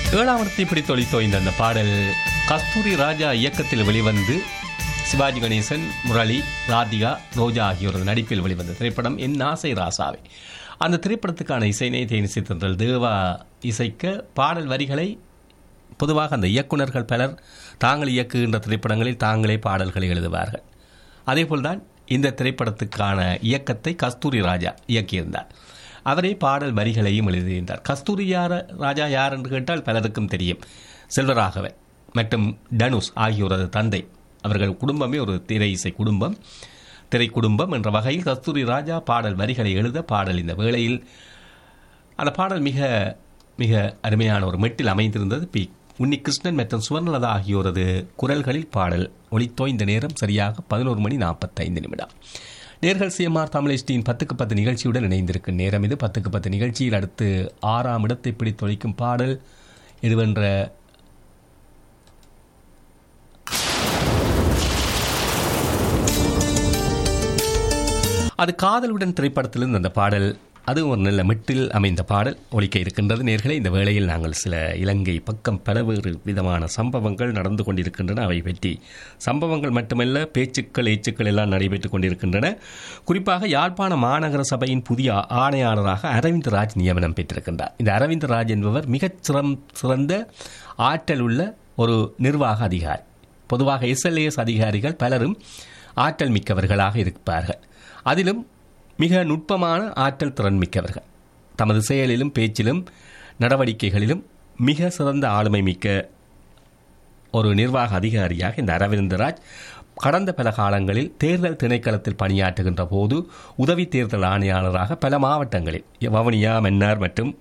ஏழாம் இடத்தை பிடித்தொழி தோய்ந்த அந்த பாடல் கஸ்தூரி ராஜா இயக்கத்தில் வெளிவந்து சிவாஜி கணேசன் முரளி ராதிகா ரோஜா ஆகியோரது நடிப்பில் வெளிவந்த திரைப்படம் என் ஆசை ராசாவே அந்த திரைப்படத்துக்கான இசைனை தேனிசை தந்தல் தேவா இசைக்க பாடல் வரிகளை பொதுவாக அந்த இயக்குனர்கள் பலர் தாங்கள் இயக்குகின்ற திரைப்படங்களில் தாங்களே பாடல்களை எழுதுவார்கள் அதேபோல்தான் இந்த திரைப்படத்துக்கான இயக்கத்தை கஸ்தூரி ராஜா இயக்கியிருந்தார் அவரே பாடல் வரிகளையும் எழுதியிருந்தார் கஸ்தூரி யார ராஜா யார் என்று கேட்டால் பலருக்கும் தெரியும் செல்வராகவன் மற்றும் டனுஸ் ஆகியோரது தந்தை அவர்கள் குடும்பமே ஒரு திரை இசை குடும்பம் திரை குடும்பம் என்ற வகையில் கஸ்தூரி ராஜா பாடல் வரிகளை எழுத பாடல் இந்த வேளையில் அந்த பாடல் மிக மிக அருமையான ஒரு மெட்டில் அமைந்திருந்தது பி உன்னிகிருஷ்ணன் மற்றும் சுவர்ணலதா ஆகியோரது குரல்களில் பாடல் ஒளித்தோய்ந்த நேரம் சரியாக பதினோரு மணி நாற்பத்தைந்து நிமிடம் நேர்கள் சிஎம்ஆர் தமிழ்ச்சியின் பத்துக்கு பத்து நிகழ்ச்சியுடன் இணைந்திருக்கும் நேரம் இது பத்துக்கு பத்து நிகழ்ச்சியில் அடுத்து ஆறாம் இடத்தை பிடித்தொழிக்கும் பாடல் இதுவென்ற அது காதலுடன் திரைப்படத்திலிருந்து அந்த பாடல் அது ஒரு நல்ல மெட்டில் அமைந்த பாடல் ஒலிக்க இருக்கின்றது நேர்களை இந்த வேளையில் நாங்கள் சில இலங்கை பக்கம் பலவேறு விதமான சம்பவங்கள் நடந்து கொண்டிருக்கின்றன அவை பற்றி சம்பவங்கள் மட்டுமல்ல பேச்சுக்கள் ஏச்சுக்கள் எல்லாம் நடைபெற்றுக் கொண்டிருக்கின்றன குறிப்பாக யாழ்ப்பாண மாநகர சபையின் புதிய ஆணையாளராக அரவிந்த் ராஜ் நியமனம் பெற்றிருக்கின்றார் இந்த அரவிந்த் ராஜ் என்பவர் மிகச் சிறம் சிறந்த ஆற்றல் உள்ள ஒரு நிர்வாக அதிகாரி பொதுவாக எஸ்எல்ஏஎஸ் அதிகாரிகள் பலரும் ஆற்றல் மிக்கவர்களாக இருப்பார்கள் அதிலும் மிக நுட்பமான ஆற்றல் திறன் மிக்கவர்கள் தமது செயலிலும் பேச்சிலும் நடவடிக்கைகளிலும் மிக சிறந்த ஆளுமை மிக்க ஒரு நிர்வாக அதிகாரியாக இந்த அரவிந்தராஜ் கடந்த பல காலங்களில் தேர்தல் திணைக்களத்தில் பணியாற்றுகின்ற போது உதவி தேர்தல் ஆணையாளராக பல மாவட்டங்களில் வவுனியா மன்னார் மற்றும்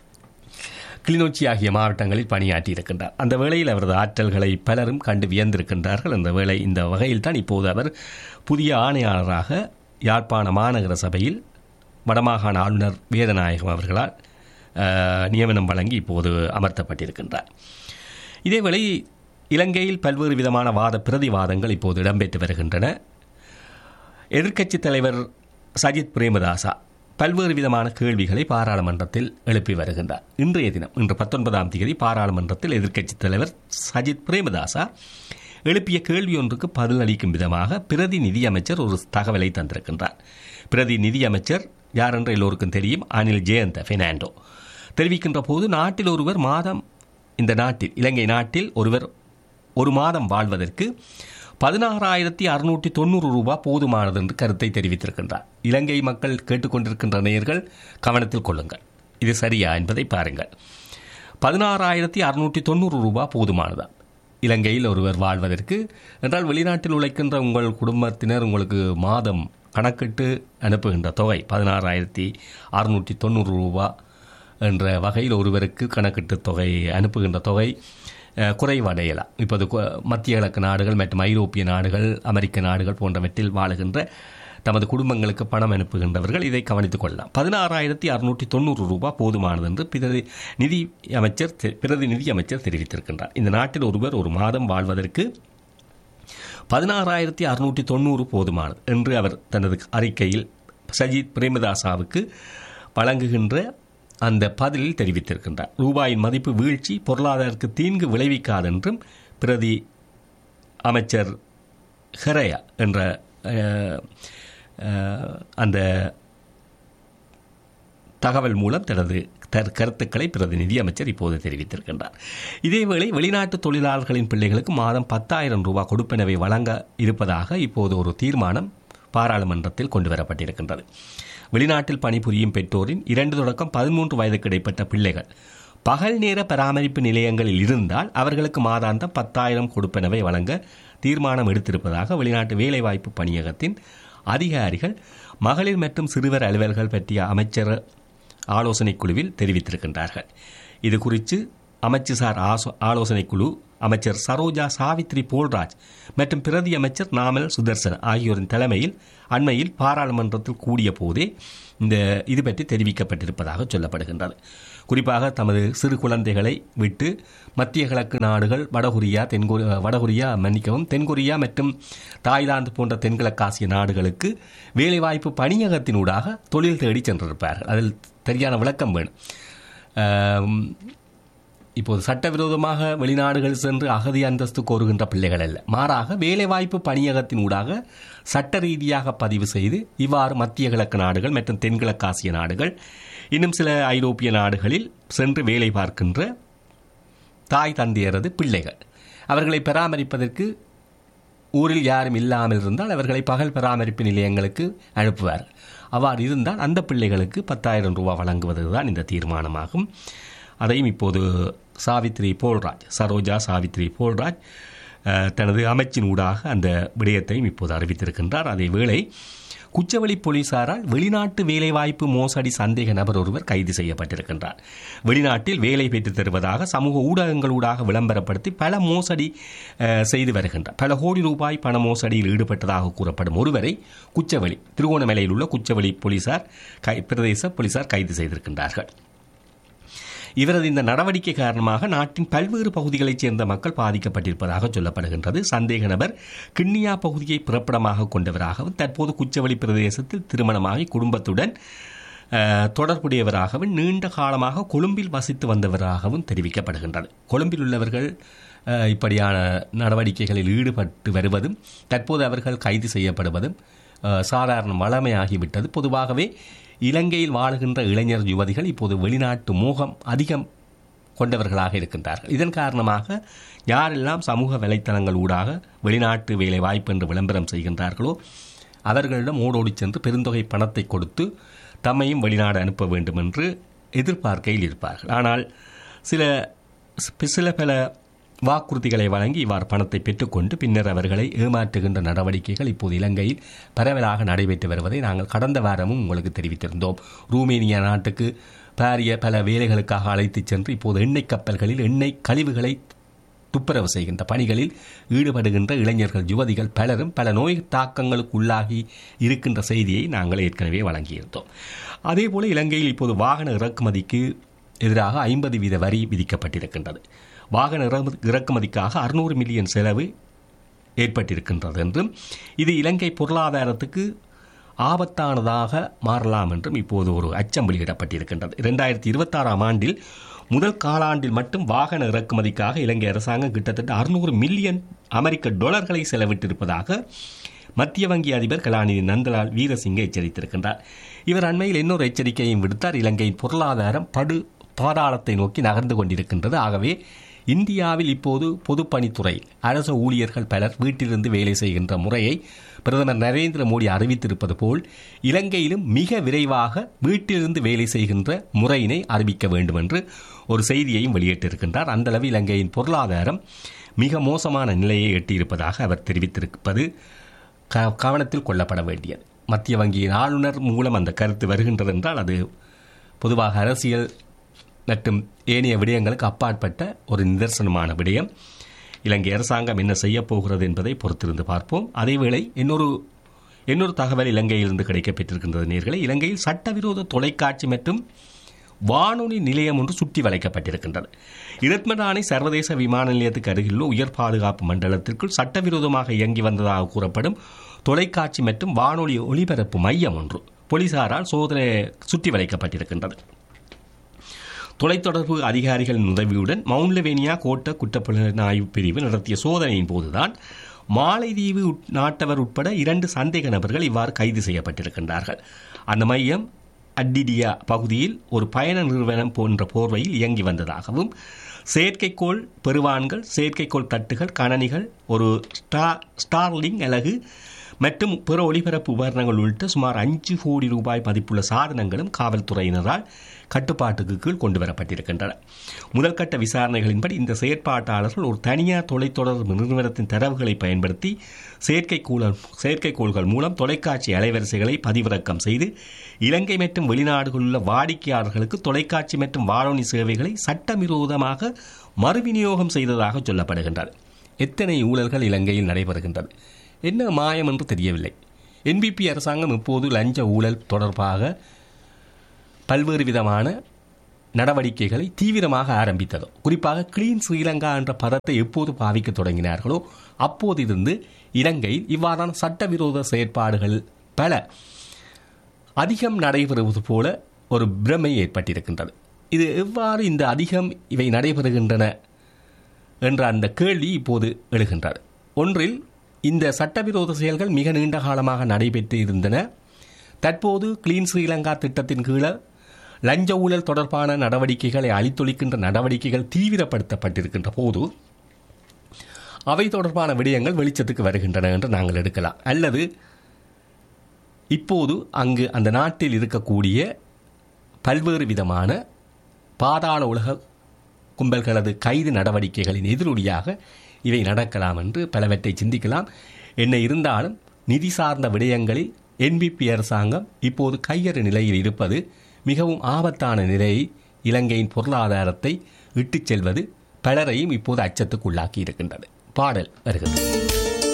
கிளிநொச்சி ஆகிய மாவட்டங்களில் பணியாற்றியிருக்கின்றார் அந்த வேளையில் அவரது ஆற்றல்களை பலரும் கண்டு வியந்திருக்கின்றார்கள் அந்த வேளை இந்த வகையில் தான் இப்போது அவர் புதிய ஆணையாளராக யாழ்ப்பாண மாநகர சபையில் வடமாகாண ஆளுநர் வேதநாயகம் அவர்களால் நியமனம் வழங்கி இப்போது அமர்த்தப்பட்டிருக்கின்றார் இதேவேளை இலங்கையில் பல்வேறு விதமான வாத பிரதிவாதங்கள் இப்போது இடம்பெற்று வருகின்றன எதிர்க்கட்சித் தலைவர் சஜித் பிரேமதாசா பல்வேறு விதமான கேள்விகளை பாராளுமன்றத்தில் எழுப்பி வருகின்றார் இன்றைய தினம் இன்று பத்தொன்பதாம் தேதி பாராளுமன்றத்தில் எதிர்க்கட்சித் தலைவர் சஜித் பிரேமதாசா எழுப்பிய கேள்வி ஒன்றுக்கு பதிலளிக்கும் விதமாக பிரதி நிதியமைச்சர் ஒரு தகவலை தந்திருக்கின்றார் பிரதி நிதியமைச்சர் யார் என்று எல்லோருக்கும் தெரியும் அனில் ஜெயந்த பெர்னாண்டோ தெரிவிக்கின்ற போது நாட்டில் ஒருவர் மாதம் இந்த நாட்டில் இலங்கை நாட்டில் ஒருவர் ஒரு மாதம் வாழ்வதற்கு பதினாறாயிரத்தி அறுநூற்றி தொண்ணூறு ரூபாய் போதுமானது என்று கருத்தை தெரிவித்திருக்கின்றார் இலங்கை மக்கள் கேட்டுக்கொண்டிருக்கின்ற நேயர்கள் கவனத்தில் கொள்ளுங்கள் இது சரியா என்பதை பாருங்கள் பதினாறாயிரத்தி அறுநூற்றி தொண்ணூறு ரூபாய் போதுமானதா இலங்கையில் ஒருவர் வாழ்வதற்கு என்றால் வெளிநாட்டில் உழைக்கின்ற உங்கள் குடும்பத்தினர் உங்களுக்கு மாதம் கணக்கிட்டு அனுப்புகின்ற தொகை பதினாறாயிரத்தி அறுநூற்றி தொண்ணூறு ரூபா என்ற வகையில் ஒருவருக்கு கணக்கிட்டு தொகை அனுப்புகின்ற தொகை குறைவடையலாம் இப்போது மத்திய கிழக்கு நாடுகள் மற்றும் ஐரோப்பிய நாடுகள் அமெரிக்க நாடுகள் போன்றவற்றில் வாழுகின்ற தமது குடும்பங்களுக்கு பணம் அனுப்புகின்றவர்கள் இதை கவனித்துக் கொள்ளலாம் பதினாறாயிரத்தி அறுநூற்றி தொண்ணூறு ரூபாய் போதுமானது என்று பிரதி நிதி அமைச்சர் பிரதி நிதி அமைச்சர் தெரிவித்திருக்கின்றார் இந்த நாட்டில் ஒருவர் ஒரு மாதம் வாழ்வதற்கு பதினாறாயிரத்தி அறுநூற்றி தொண்ணூறு போதுமானது என்று அவர் தனது அறிக்கையில் சஜித் பிரேமதாசாவுக்கு வழங்குகின்ற அந்த பதிலில் தெரிவித்திருக்கின்றார் ரூபாயின் மதிப்பு வீழ்ச்சி பொருளாதாரத்துக்கு தீங்கு விளைவிக்காது என்றும் பிரதி அமைச்சர் ஹெரயா என்ற அந்த தகவல் மூலம் தனது கருத்துக்களை பிரதிநிதி அமைச்சர் இப்போது தெரிவித்திருக்கின்றார் இதேவேளை வெளிநாட்டு தொழிலாளர்களின் பிள்ளைகளுக்கு மாதம் பத்தாயிரம் ரூபாய் கொடுப்பனவை வழங்க இருப்பதாக இப்போது ஒரு தீர்மானம் பாராளுமன்றத்தில் கொண்டுவரப்பட்டிருக்கின்றது வெளிநாட்டில் பணிபுரியும் பெற்றோரின் இரண்டு தொடக்கம் பதிமூன்று வயதுக்கு இடைப்பட்ட பிள்ளைகள் பகல் நேர பராமரிப்பு நிலையங்களில் இருந்தால் அவர்களுக்கு மாதாந்தம் பத்தாயிரம் கொடுப்பனவை வழங்க தீர்மானம் எடுத்திருப்பதாக வெளிநாட்டு வேலைவாய்ப்பு பணியகத்தின் அதிகாரிகள் மகளிர் மற்றும் சிறுவர் அலுவல்கள் பற்றிய அமைச்சர் ஆலோசனை குழுவில் தெரிவித்திருக்கின்றார்கள் இது குறித்து அமைச்சுசார் ஆலோசனை குழு அமைச்சர் சரோஜா சாவித்ரி போல்ராஜ் மற்றும் பிரதி அமைச்சர் நாமல் சுதர்சன் ஆகியோரின் தலைமையில் அண்மையில் பாராளுமன்றத்தில் கூடிய போதே இந்த இது பற்றி தெரிவிக்கப்பட்டிருப்பதாக சொல்லப்படுகின்றது குறிப்பாக தமது சிறு குழந்தைகளை விட்டு மத்திய கிழக்கு நாடுகள் வடகொரியா தென்கொரி வடகொரியா மன்னிக்கவும் தென்கொரியா மற்றும் தாய்லாந்து போன்ற தென்கிழக்காசிய நாடுகளுக்கு வேலைவாய்ப்பு பணியகத்தினூடாக தொழில் தேடி சென்றிருப்பார்கள் அதில் சரியான விளக்கம் வேணும் இப்போது சட்டவிரோதமாக வெளிநாடுகள் சென்று அகதி அந்தஸ்து கோருகின்ற பிள்ளைகள் அல்ல மாறாக வேலைவாய்ப்பு பணியகத்தின் ஊடாக சட்ட ரீதியாக பதிவு செய்து இவ்வாறு மத்திய கிழக்கு நாடுகள் மற்றும் தென்கிழக்கு ஆசிய நாடுகள் இன்னும் சில ஐரோப்பிய நாடுகளில் சென்று வேலை பார்க்கின்ற தாய் தந்தையரது பிள்ளைகள் அவர்களை பராமரிப்பதற்கு ஊரில் யாரும் இல்லாமல் இருந்தால் அவர்களை பகல் பராமரிப்பு நிலையங்களுக்கு அனுப்புவார் அவ்வாறு இருந்தால் அந்த பிள்ளைகளுக்கு பத்தாயிரம் ரூபாய் வழங்குவதுதான் இந்த தீர்மானமாகும் அதையும் இப்போது சாவித்ரி போல்ராஜ் சரோஜா சாவித்ரி போல்ராஜ் அஹ், தனது அமைச்சின் ஊடாக அந்த விடயத்தையும் இப்போது அறிவித்திருக்கின்றார் அதே வேளை குச்சவெளி போலீசாரால் வெளிநாட்டு வேலைவாய்ப்பு மோசடி சந்தேக நபர் ஒருவர் கைது செய்யப்பட்டிருக்கின்றார் வெளிநாட்டில் வேலை பெற்றுத் தருவதாக சமூக ஊடகங்களூடாக விளம்பரப்படுத்தி பல மோசடி அஹ், செய்து வருகின்றார் பல கோடி ரூபாய் பண மோசடியில் ஈடுபட்டதாக கூறப்படும் ஒருவரை குச்சவெளி திருகோணமலையில் உள்ள குச்சவெளி போலீசார் கை பிரதேச போலீசார் கைது செய்திருக்கின்றார்கள் இவரது இந்த நடவடிக்கை காரணமாக நாட்டின் பல்வேறு பகுதிகளைச் சேர்ந்த மக்கள் பாதிக்கப்பட்டிருப்பதாக சொல்லப்படுகின்றது சந்தேக நபர் கிண்ணியா பகுதியை பிறப்பிடமாக கொண்டவராகவும் தற்போது குச்சவெளி பிரதேசத்தில் திருமணமாகி குடும்பத்துடன் அஹ், தொடர்புடையவராகவும் நீண்ட காலமாக கொழும்பில் வசித்து வந்தவராகவும் தெரிவிக்கப்படுகின்றது கொழும்பில் உள்ளவர்கள் அஹ், இப்படியான நடவடிக்கைகளில் ஈடுபட்டு வருவதும் தற்போது அவர்கள் கைது செய்யப்படுவதும் அஹ், சாதாரண வளமையாகிவிட்டது பொதுவாகவே இலங்கையில் வாழுகின்ற இளைஞர் யுவதிகள் இப்போது வெளிநாட்டு மோகம் அதிகம் கொண்டவர்களாக இருக்கின்றார்கள் இதன் காரணமாக யாரெல்லாம் சமூக வலைத்தளங்கள் ஊடாக வெளிநாட்டு வேலை வாய்ப்பு என்று விளம்பரம் செய்கின்றார்களோ அவர்களிடம் ஓடோடி சென்று பெருந்தொகை பணத்தை கொடுத்து தம்மையும் வெளிநாடு அனுப்ப வேண்டும் என்று எதிர்பார்க்கையில் இருப்பார்கள் ஆனால் சில சில பல வாக்குறுதிகளை வழங்கி இவ்வாறு பணத்தை பெற்றுக்கொண்டு பின்னர் அவர்களை ஏமாற்றுகின்ற நடவடிக்கைகள் இப்போது இலங்கையில் பரவலாக நடைபெற்று வருவதை நாங்கள் கடந்த வாரமும் உங்களுக்கு தெரிவித்திருந்தோம் ரூமேனியா நாட்டுக்கு பாரிய பல வேலைகளுக்காக அழைத்துச் சென்று இப்போது எண்ணெய் கப்பல்களில் எண்ணெய் கழிவுகளை துப்புரவு செய்கின்ற பணிகளில் ஈடுபடுகின்ற இளைஞர்கள் யுவதிகள் பலரும் பல நோய் தாக்கங்களுக்கு உள்ளாகி இருக்கின்ற செய்தியை நாங்கள் ஏற்கனவே வழங்கியிருந்தோம் அதேபோல இலங்கையில் இப்போது வாகன இறக்குமதிக்கு எதிராக ஐம்பது வீத வரி விதிக்கப்பட்டிருக்கின்றது வாகன இறம- இறக்குமதிக்காக அறுநூறு மில்லியன் செலவு ஏற்பட்டிருக்கின்றது என்றும் இது இலங்கை பொருளாதாரத்துக்கு ஆபத்தானதாக மாறலாம் என்றும் இப்போது ஒரு அச்சம் வெளியிடப்பட்டிருக்கின்றது இரண்டாயிரத்தி இருபத்தாறாம் ஆண்டில் முதல் காலாண்டில் மட்டும் வாகன இறக்குமதிக்காக இலங்கை அரசாங்கம் கிட்டத்தட்ட அறுநூறு மில்லியன் அமெரிக்க டாலர்களை செலவிட்டிருப்பதாக மத்திய வங்கி அதிபர் கலாநிதி நந்தலால் வீரசிங்க எச்சரித்திருக்கின்றார் இவர் அண்மையில் இன்னொரு எச்சரிக்கையும் விடுத்தார் இலங்கையின் பொருளாதாரம் படு பாதாளத்தை நோக்கி நகர்ந்து கொண்டிருக்கின்றது ஆகவே இந்தியாவில் இப்போது பொதுப்பணித்துறை அரசு ஊழியர்கள் பலர் வீட்டிலிருந்து வேலை செய்கின்ற முறையை பிரதமர் நரேந்திர மோடி அறிவித்திருப்பது போல் இலங்கையிலும் மிக விரைவாக வீட்டிலிருந்து வேலை செய்கின்ற முறையினை அறிவிக்க வேண்டும் என்று ஒரு செய்தியையும் வெளியிட்டிருக்கின்றார் அந்தளவு இலங்கையின் பொருளாதாரம் மிக மோசமான நிலையை எட்டியிருப்பதாக அவர் தெரிவித்திருப்பது க- கவனத்தில் கொள்ளப்பட வேண்டியது மத்திய வங்கியின் ஆளுநர் மூலம் அந்த கருத்து வருகின்றது என்றால் அது பொதுவாக அரசியல் மற்றும் ஏனைய விடயங்களுக்கு அப்பாற்பட்ட ஒரு நிதர்சனமான விடயம் இலங்கை அரசாங்கம் என்ன செய்யப் போகிறது என்பதை பொறுத்திருந்து பார்ப்போம் அதேவேளை இன்னொரு இன்னொரு தகவல் இலங்கையிலிருந்து கிடைக்கப்பெற்றிருக்கின்றது நேர்களை இலங்கையில் சட்டவிரோத தொலைக்காட்சி மற்றும் வானொலி நிலையம் ஒன்று சுற்றி வளைக்கப்பட்டிருக்கின்றது இரத்மடானை சர்வதேச விமான நிலையத்துக்கு அருகிலுள்ள உயர் பாதுகாப்பு மண்டலத்திற்குள் சட்டவிரோதமாக இயங்கி வந்ததாக கூறப்படும் தொலைக்காட்சி மற்றும் வானொலி ஒலிபரப்பு மையம் ஒன்று போலீசாரால் சோதனை சுற்றி வளைக்கப்பட்டிருக்கின்றது தொலைத்தொடர்பு அதிகாரிகளின் உதவியுடன் மவுண்ட்லவேனியா கோட்ட குற்றப்புலனாய்வு பிரிவு நடத்திய சோதனையின் போதுதான் மாலைதீவு உட்- நாட்டவர் உட்பட இரண்டு சந்தேக நபர்கள் இவ்வாறு கைது செய்யப்பட்டிருக்கின்றார்கள் அந்த மையம் அட்டிடியா பகுதியில் ஒரு பயண நிறுவனம் போன்ற போர்வையில் இயங்கி வந்ததாகவும் செயற்கைக்கோள் பெருவான்கள் செயற்கைக்கோள் தட்டுகள் கணனிகள் ஒரு ஸ்டா ஸ்டார்லிங் அலகு மற்றும் பிற ஒளிபரப்பு உபகரணங்கள் உள்ளிட்ட சுமார் அஞ்சு கோடி ரூபாய் மதிப்புள்ள சாதனங்களும் காவல்துறையினரால் கட்டுப்பாட்டுக்கு கீழ் கொண்டு வரப்பட்டிருக்கின்றன முதல்கட்ட விசாரணைகளின்படி இந்த செயற்பாட்டாளர்கள் ஒரு தனியார் தொலைத்தொடர்பு நிறுவனத்தின் தரவுகளை பயன்படுத்தி செயற்கைக்கோள் செயற்கைக்கோள்கள் மூலம் தொலைக்காட்சி அலைவரிசைகளை பதிவிறக்கம் செய்து இலங்கை மற்றும் வெளிநாடுகளில் உள்ள வாடிக்கையாளர்களுக்கு தொலைக்காட்சி மற்றும் வானொலி சேவைகளை சட்டவிரோதமாக மறுவிநியோகம் செய்ததாக சொல்லப்படுகின்றது எத்தனை ஊழல்கள் இலங்கையில் நடைபெறுகின்றது என்ன மாயம் என்று தெரியவில்லை என்பிபி அரசாங்கம் இப்போது லஞ்ச ஊழல் தொடர்பாக பல்வேறு விதமான நடவடிக்கைகளை தீவிரமாக ஆரம்பித்ததோ குறிப்பாக கிளீன் ஸ்ரீலங்கா என்ற பதத்தை எப்போது பாவிக்க தொடங்கினார்களோ அப்போதிருந்து இலங்கையில் இவ்வாறான சட்டவிரோத செயற்பாடுகள் பல அதிகம் நடைபெறுவது போல ஒரு பிரமை ஏற்பட்டிருக்கின்றது இது எவ்வாறு இந்த அதிகம் இவை நடைபெறுகின்றன என்ற அந்த கேள்வி இப்போது எழுகின்றது ஒன்றில் இந்த சட்டவிரோத செயல்கள் மிக நீண்ட காலமாக நடைபெற்று இருந்தன தற்போது கிளீன் ஸ்ரீலங்கா திட்டத்தின் கீழே லஞ்ச ஊழல் தொடர்பான நடவடிக்கைகளை அழித்தொழிக்கின்ற நடவடிக்கைகள் தீவிரப்படுத்தப்பட்டிருக்கின்ற போது அவை தொடர்பான விடயங்கள் வெளிச்சத்துக்கு வருகின்றன என்று நாங்கள் எடுக்கலாம் அல்லது இப்போது அங்கு அந்த நாட்டில் இருக்கக்கூடிய பல்வேறு விதமான பாதாள உலக கும்பல்களது கைது நடவடிக்கைகளின் எதிரொலியாக இவை நடக்கலாம் என்று பலவற்றை சிந்திக்கலாம் என்ன இருந்தாலும் நிதி சார்ந்த விடயங்களில் என்பிபி அரசாங்கம் இப்போது கையறு நிலையில் இருப்பது மிகவும் ஆபத்தான நிலையை இலங்கையின் பொருளாதாரத்தை இட்டுச் செல்வது பலரையும் இப்போது அச்சத்துக்குள்ளாக்கி இருக்கின்றது பாடல் வருகிறது